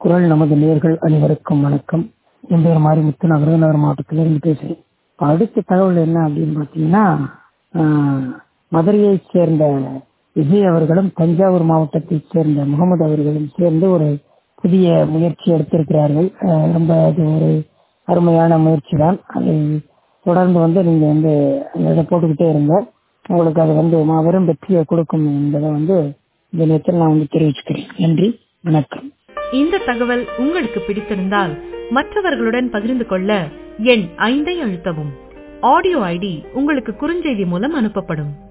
குரல் நமது நேர்கள் அனைவருக்கும் வணக்கம் என் பேர் மாரிமுத்து நான் விருதுநகர் மாவட்டத்திலிருந்து பேசுகிறேன் இப்ப அடுத்த தகவல் என்ன அப்படின்னு பார்த்தீங்கன்னா ஆஹ், மதுரையைச் சேர்ந்த விஜய் அவர்களும் தஞ்சாவூர் மாவட்டத்தைச் சேர்ந்த முகமது அவர்களும் சேர்ந்து ஒரு புதிய முயற்சி எடுத்திருக்கிறார்கள் ஆஹ், ரொம்ப அது ஒரு அருமையான முயற்சி தான் அதை தொடர்ந்து வந்து நீங்க வந்து அந்த இதை போட்டுக்கிட்டே இருங்க உங்களுக்கு அது வந்து மாபெரும் வெற்றியை கொடுக்கும் என்பதை வந்து இந்த நேரத்தில் நான் வந்து தெரிவிச்சுக்கிறேன் நன்றி வணக்கம் இந்த தகவல் உங்களுக்கு பிடித்திருந்தால் மற்றவர்களுடன் பகிர்ந்து கொள்ள எண் ஐந்தை அழுத்தவும் ஆடியோ ஐடி உங்களுக்கு குறுஞ்செய்தி மூலம் அனுப்பப்படும்